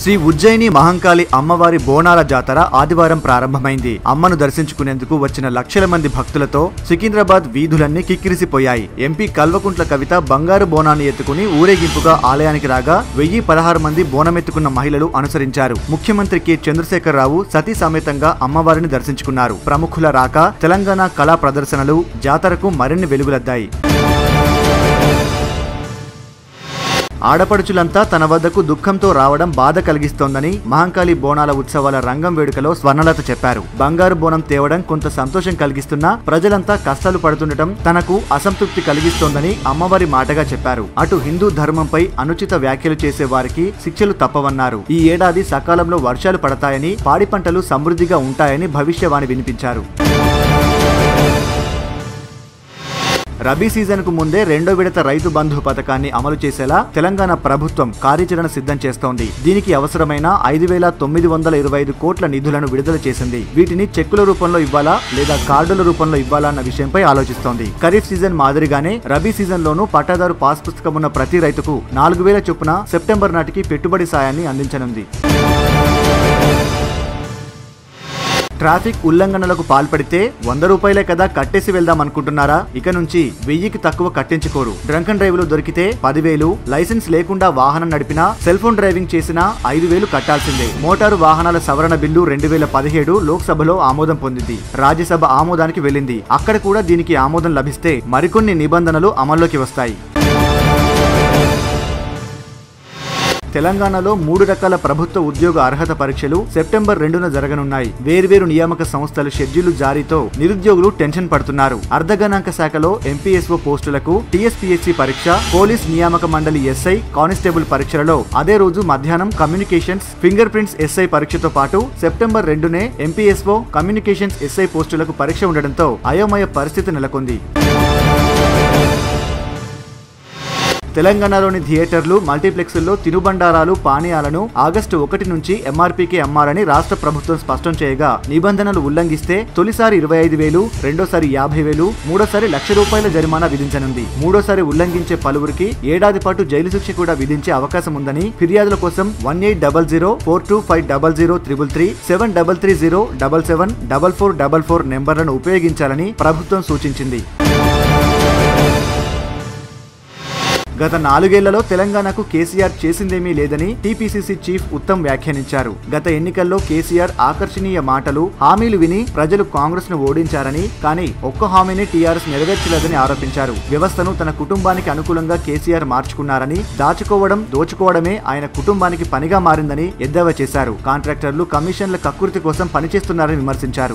శ్రీ ఉజ్జయిని మహంకాళి అమ్మవారి బోనాల జాతర ఆదివారం ప్రారంభమైంది అమ్మను దర్శించుకునేందుకు వచ్చిన లక్షల మంది భక్తులతో సికింద్రాబాద్ వీధులన్నీ కిక్కిరిసిపోయాయి ఎంపీ కల్వకుంట్ల కవిత బంగారు బోనాన్ని ఎత్తుకుని ఊరేగింపుగా ఆలయానికి రాగా వెయ్యి పదహారు మంది బోనమెత్తుకున్న మహిళలు అనుసరించారు ముఖ్యమంత్రి కె చంద్రశేఖరరావు సతీ సమేతంగా అమ్మవారిని దర్శించుకున్నారు ప్రముఖుల రాక తెలంగాణ కళా ప్రదర్శనలు జాతరకు మరిన్ని వెలుగులద్దాయి ఆడపడుచులంతా తన వద్దకు దుఃఖంతో రావడం బాధ కలిగిస్తోందని మహంకాళి బోనాల ఉత్సవాల రంగం వేడుకలో స్వర్ణలత చెప్పారు బంగారు బోనం తేవడం కొంత సంతోషం కలిగిస్తున్నా ప్రజలంతా కష్టాలు పడుతుండటం తనకు అసంతృప్తి కలిగిస్తోందని అమ్మవారి మాటగా చెప్పారు అటు హిందూ ధర్మంపై అనుచిత వ్యాఖ్యలు చేసే వారికి శిక్షలు తప్పవన్నారు ఈ ఏడాది సకాలంలో వర్షాలు పడతాయని పాడి పంటలు సమృద్ధిగా ఉంటాయని భవిష్యవాణి వినిపించారు రబీ సీజన్ కు ముందే రెండో విడత రైతు బంధు పథకాన్ని అమలు చేసేలా తెలంగాణ ప్రభుత్వం కార్యాచరణ సిద్ధం చేస్తోంది దీనికి అవసరమైన ఐదు వేల తొమ్మిది వందల ఇరవై ఐదు కోట్ల నిధులను విడుదల చేసింది వీటిని చెక్కుల రూపంలో ఇవ్వాలా లేదా కార్డుల రూపంలో ఇవ్వాలా అన్న విషయంపై ఆలోచిస్తోంది ఖరీఫ్ సీజన్ మాదిరిగానే రబీ సీజన్ లోనూ పట్టాదారు పాస్ పుస్తకం ఉన్న ప్రతి రైతుకు నాలుగు వేల చొప్పున సెప్టెంబర్ నాటికి పెట్టుబడి సాయాన్ని అందించనుంది ట్రాఫిక్ ఉల్లంఘనలకు పాల్పడితే వంద రూపాయలే కదా కట్టేసి వెళ్దాం అనుకుంటున్నారా ఇక నుంచి వెయ్యికి తక్కువ కట్టించుకోరు డ్రంకన్ డ్రైవ్లు దొరికితే పదివేలు లైసెన్స్ లేకుండా వాహనం నడిపినా సెల్ ఫోన్ డ్రైవింగ్ చేసినా ఐదు వేలు కట్టాల్సిందే మోటారు వాహనాల సవరణ బిల్లు రెండు వేల పదిహేడు లోక్సభలో ఆమోదం పొందింది రాజ్యసభ ఆమోదానికి వెళ్ళింది అక్కడ కూడా దీనికి ఆమోదం లభిస్తే మరికొన్ని నిబంధనలు అమల్లోకి వస్తాయి తెలంగాణలో మూడు రకాల ప్రభుత్వ ఉద్యోగ అర్హత పరీక్షలు సెప్టెంబర్ రెండున జరగనున్నాయి వేర్వేరు నియామక సంస్థల షెడ్యూల్ జారీతో నిరుద్యోగులు టెన్షన్ పడుతున్నారు అర్ధగణాంక శాఖలో ఎంపీఎస్ఓ పోస్టులకు టీఎస్పీఎస్సీ పరీక్ష పోలీస్ నియామక మండలి ఎస్ఐ కానిస్టేబుల్ పరీక్షలలో అదే రోజు మధ్యాహ్నం కమ్యూనికేషన్స్ ఫింగర్ ప్రింట్స్ ఎస్ఐ పరీక్షతో పాటు సెప్టెంబర్ రెండునే ఎంపీఎస్ఓ కమ్యూనికేషన్స్ ఎస్ఐ పోస్టులకు పరీక్ష ఉండడంతో అయోమయ పరిస్థితి నెలకొంది తెలంగాణలోని థియేటర్లు మల్టీప్లెక్స్ల్లో తినుబండారాలు పానీయాలను ఆగస్టు ఒకటి నుంచి ఎంఆర్పీకి అమ్మాలని రాష్ట్ర ప్రభుత్వం స్పష్టం చేయగా నిబంధనలు ఉల్లంఘిస్తే తొలిసారి ఇరవై ఐదు వేలు రెండోసారి యాభై వేలు మూడోసారి లక్ష రూపాయల జరిమానా విధించనుంది మూడోసారి ఉల్లంఘించే పలువురికి ఏడాది పాటు జైలు శిక్ష కూడా విధించే అవకాశం ఉందని ఫిర్యాదుల కోసం one eight double zero four two five double zero triple three seven double three zero double seven double four double four నెంబర్లను ఉపయోగించాలని ప్రభుత్వం సూచించింది గత నాలుగేళ్లలో తెలంగాణకు కేసీఆర్ చేసిందేమీ లేదని టీపీసీసీ చీఫ్ ఉత్తమ్ వ్యాఖ్యానించారు గత ఎన్నికల్లో కేసీఆర్ ఆకర్షణీయ మాటలు హామీలు విని ప్రజలు కాంగ్రెస్ ను ఓడించారని కానీ ఒక్క హామీని టీఆర్ఎస్ నెరవేర్చలేదని ఆరోపించారు వ్యవస్థను తన కుటుంబానికి అనుకూలంగా కేసీఆర్ మార్చుకున్నారని దాచుకోవడం దోచుకోవడమే ఆయన కుటుంబానికి పనిగా మారిందని ఎద్దేవా చేశారు కాంట్రాక్టర్లు కమిషన్ల కక్కుర్తి కోసం పనిచేస్తున్నారని విమర్శించారు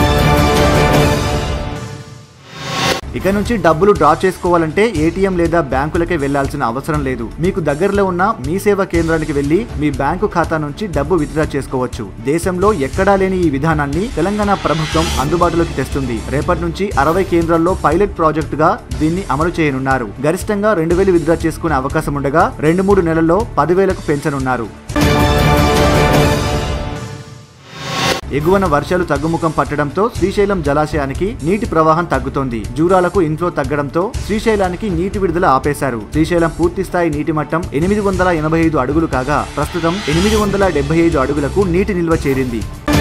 ఇక నుంచి డబ్బులు డ్రా చేసుకోవాలంటే ఏటీఎం లేదా బ్యాంకులకే వెళ్లాల్సిన అవసరం లేదు మీకు దగ్గరలో ఉన్న మీ సేవా కేంద్రానికి వెళ్లి మీ బ్యాంకు ఖాతా నుంచి డబ్బు విత్డ్రా చేసుకోవచ్చు దేశంలో ఎక్కడా లేని ఈ విధానాన్ని తెలంగాణ ప్రభుత్వం అందుబాటులోకి తెస్తుంది రేపటి నుంచి అరవై కేంద్రాల్లో పైలట్ ప్రాజెక్టుగా దీన్ని అమలు చేయనున్నారు గరిష్టంగా రెండు వేలు విత్డ్రా చేసుకునే అవకాశం ఉండగా రెండు మూడు నెలల్లో పదివేలకు పెంచనున్నారు ఎగువన వర్షాలు తగ్గుముఖం పట్టడంతో శ్రీశైలం జలాశయానికి నీటి ప్రవాహం తగ్గుతోంది జూరాలకు ఇన్ఫ్లో తగ్గడంతో శ్రీశైలానికి నీటి విడుదల ఆపేశారు శ్రీశైలం పూర్తి స్థాయి నీటి మట్టం ఎనిమిది వందల ఎనభై ఐదు అడుగులు కాగా ప్రస్తుతం ఎనిమిది వందల డెబ్బై ఐదు అడుగులకు నీటి నిల్వ చేరింది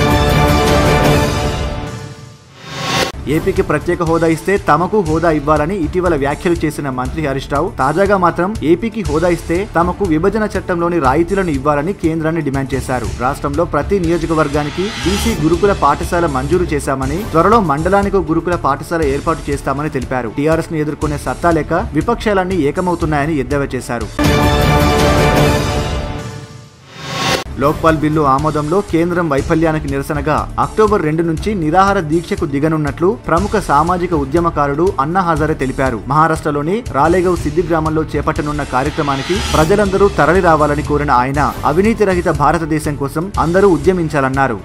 ఏపీకి ప్రత్యేక హోదా ఇస్తే తమకు హోదా ఇవ్వాలని ఇటీవల వ్యాఖ్యలు చేసిన మంత్రి హరీష్ రావు తాజాగా మాత్రం ఏపీకి హోదా ఇస్తే తమకు విభజన చట్టంలోని రాయితీలను ఇవ్వాలని కేంద్రాన్ని డిమాండ్ చేశారు రాష్ట్రంలో ప్రతి నియోజకవర్గానికి బీసీ గురుకుల పాఠశాల మంజూరు చేశామని త్వరలో మండలానికి గురుకుల పాఠశాల ఏర్పాటు చేస్తామని తెలిపారు టీఆర్ఎస్ ను ఎదుర్కొనే సత్తా లేక విపక్షాలన్నీ ఏకమవుతున్నాయని ఎద్దేవా చేశారు లోక్పాల్ బిల్లు ఆమోదంలో కేంద్రం వైఫల్యానికి నిరసనగా అక్టోబర్ రెండు నుంచి నిరాహార దీక్షకు దిగనున్నట్లు ప్రముఖ సామాజిక ఉద్యమకారుడు అన్నా హజారే తెలిపారు మహారాష్ట్రలోని రాలేగవ్ సిద్ధి గ్రామంలో చేపట్టనున్న కార్యక్రమానికి ప్రజలందరూ తరలి రావాలని కోరిన ఆయన అవినీతి రహిత భారతదేశం కోసం అందరూ ఉద్యమించాలన్నారు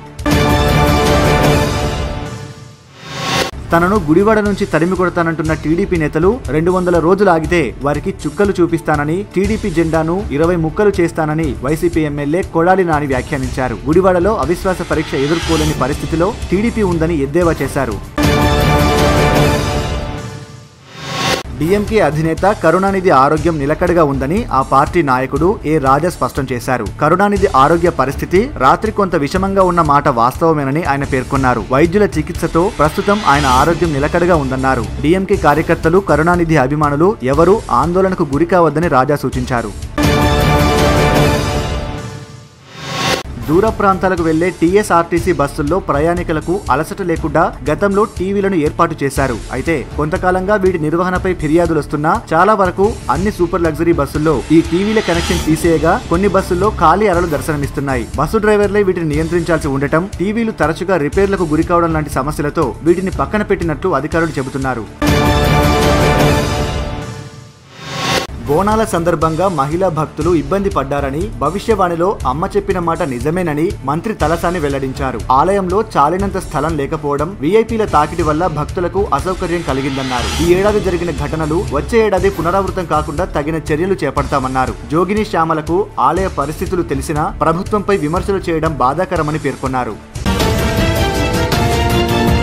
తనను గుడివాడ నుంచి తరిమి కొడతానంటున్న టీడీపీ నేతలు రెండు వందల రోజులు ఆగితే వారికి చుక్కలు చూపిస్తానని టీడీపీ జెండాను ఇరవై ముక్కలు చేస్తానని వైసీపీ ఎమ్మెల్యే కొడాలి నాని వ్యాఖ్యానించారు గుడివాడలో అవిశ్వాస పరీక్ష ఎదుర్కోలేని పరిస్థితిలో టీడీపీ ఉందని ఎద్దేవా చేశారు డిఎంకే అధినేత కరుణానిధి ఆరోగ్యం నిలకడగా ఉందని ఆ పార్టీ నాయకుడు ఏ రాజా స్పష్టం చేశారు కరుణానిధి ఆరోగ్య పరిస్థితి రాత్రి కొంత విషమంగా ఉన్న మాట వాస్తవమేనని ఆయన పేర్కొన్నారు వైద్యుల చికిత్సతో ప్రస్తుతం ఆయన ఆరోగ్యం నిలకడగా ఉందన్నారు డిఎంకే కార్యకర్తలు కరుణానిధి అభిమానులు ఎవరూ ఆందోళనకు గురి కావద్దని రాజా సూచించారు దూర ప్రాంతాలకు వెళ్లే టీఎస్ఆర్టీసీ బస్సుల్లో ప్రయాణికులకు అలసట లేకుండా గతంలో టీవీలను ఏర్పాటు చేశారు అయితే కొంతకాలంగా వీటి నిర్వహణపై ఫిర్యాదులు వస్తున్నా చాలా వరకు అన్ని సూపర్ లగ్జరీ బస్సుల్లో ఈ టీవీల కనెక్షన్ తీసేయగా కొన్ని బస్సుల్లో ఖాళీ అరలు దర్శనమిస్తున్నాయి బస్సు డ్రైవర్లే వీటిని నియంత్రించాల్సి ఉండటం టీవీలు తరచుగా రిపేర్లకు గురి కావడం లాంటి సమస్యలతో వీటిని పక్కన పెట్టినట్లు అధికారులు చెబుతున్నారు బోనాల సందర్భంగా మహిళా భక్తులు ఇబ్బంది పడ్డారని భవిష్యవాణిలో అమ్మ చెప్పిన మాట నిజమేనని మంత్రి తలసాని వెల్లడించారు ఆలయంలో చాలినంత స్థలం లేకపోవడం వీఐపీల తాకిడి వల్ల భక్తులకు అసౌకర్యం కలిగిందన్నారు ఈ ఏడాది జరిగిన ఘటనలు వచ్చే ఏడాది పునరావృతం కాకుండా తగిన చర్యలు చేపడతామన్నారు జోగిని శ్యామలకు ఆలయ పరిస్థితులు తెలిసినా ప్రభుత్వంపై విమర్శలు చేయడం బాధాకరమని పేర్కొన్నారు